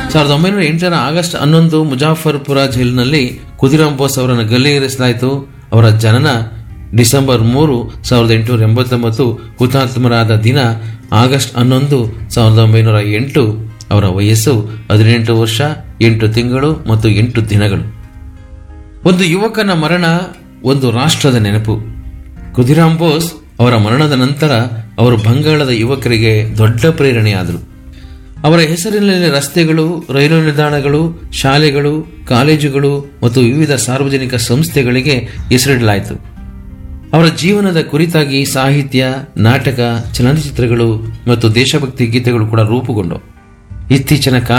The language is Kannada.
ಸಾವಿರದ ಒಂಬೈನೂರ ಎಂಟರ ಆಗಸ್ಟ್ ಹನ್ನೊಂದು ಮುಜಾಫರ್ಪುರ ಜೈಲಿನಲ್ಲಿ ಖುದಿರಾಮ್ ಬೋಸ್ ಅವರನ್ನು ಗಲ್ಲಿಗೇರಿಸಲಾಯಿತು ಅವರ ಜನನ ಡಿಸೆಂಬರ್ ಮೂರು ಸಾವಿರದ ಎಂಟುನೂರ ಎಂಬತ್ತೊಂಬತ್ತು ಹುತಾತ್ಮರಾದ ದಿನ ಆಗಸ್ಟ್ ಹನ್ನೊಂದು ಸಾವಿರದ ಒಂಬೈನೂರ ಎಂಟು ಅವರ ವಯಸ್ಸು ಹದಿನೆಂಟು ವರ್ಷ ಎಂಟು ತಿಂಗಳು ಮತ್ತು ಎಂಟು ದಿನಗಳು ಒಂದು ಯುವಕನ ಮರಣ ಒಂದು ರಾಷ್ಟ್ರದ ನೆನಪು ಖುದಿರಾಮ್ ಬೋಸ್ ಅವರ ಮರಣದ ನಂತರ ಅವರು ಬಂಗಾಳದ ಯುವಕರಿಗೆ ದೊಡ್ಡ ಪ್ರೇರಣೆಯಾದರು ಅವರ ಹೆಸರಿನಲ್ಲಿ ರಸ್ತೆಗಳು ರೈಲು ನಿಲ್ದಾಣಗಳು ಶಾಲೆಗಳು ಕಾಲೇಜುಗಳು ಮತ್ತು ವಿವಿಧ ಸಾರ್ವಜನಿಕ ಸಂಸ್ಥೆಗಳಿಗೆ ಹೆಸರಿಡಲಾಯಿತು ಅವರ ಜೀವನದ ಕುರಿತಾಗಿ ಸಾಹಿತ್ಯ ನಾಟಕ ಚಲನಚಿತ್ರಗಳು ಮತ್ತು ದೇಶಭಕ್ತಿ ಗೀತೆಗಳು ಕೂಡ ರೂಪುಗೊಂಡವು ಇತ್ತೀಚಿನ ಕಾಲ